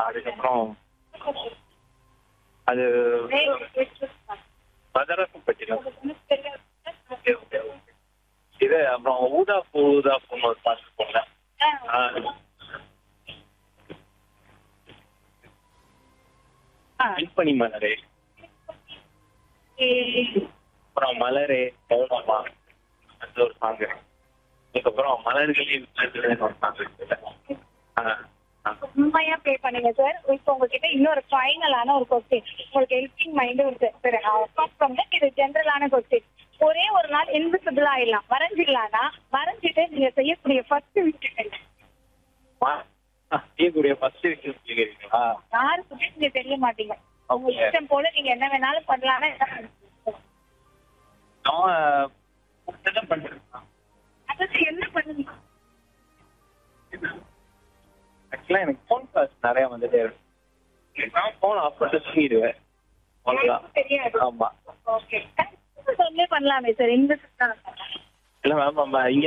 அதுக்கப்புறம் அது மதரசம் பற்றிலாம் ஓகே ஓகே ஓகே இது அப்புறம் ஊதா பூ ஊதா பூன்னு ஒரு பாட்டு போங்க மின்பனி மலரே அப்புறம் மலரே மௌனமா அந்த ஒரு சாங்கு அதுக்கப்புறம் மலர்களில் விழுந்ததுன்னு ஒரு சாங் இருக்குல்ல ஆ, ஆ. உண்மையா ப்ளே பண்ணுங்க சார் இப்போ உங்ககிட்ட இன்னொரு ஃபைனலான ஒரு கொஸ்டின் உங்களுக்கு ஹெல்பிங் மைண்டும் இருக்கு சார் அப்பார்ட் ஃப்ரம் தட் இது ஜென்ரலான கொஸ்டின் ஒரே ஒரு நாள் இன்விசிபிள் ஆயிடலாம் வரைஞ்சிடலாம்னா வரைஞ்சிட்டு நீங்க செய்யக்கூடிய ஃபர்ஸ்ட் விஷயம் என்ன மா- ஆ, செய்யக்கூடிய ஃபர்ஸ்ட் விஷயம் சொல்லிக்கிறீங்களா யாருக்குமே நீங்க தெரிய மாட்டீங்க உங்க Okay. இஷ்டம் போல நீங்க என்ன வேணாலும் பண்ணலாம்னா என்ன பண்ணுவீங்க? நம்ம முடிச்சதை பண்ணிருக்கோம் அதாவது என்ன பண்ணுவீங்க ஆக்சுவலா எனக்கு ஃபோன் கால்ஸ் நிறைய வந்துட்டே இருக்கு நான் ஃபோன் ஆஃப் பண்ணிட்டு தூங்கிடுவேன் அவ்வளவுதான் யாருக்கும் தெரியாது ஆமா ஓகே சொல்லி பண்ணலாமே சார் இன்விசிபிள் இல்ல மேம் நம்ம இங்க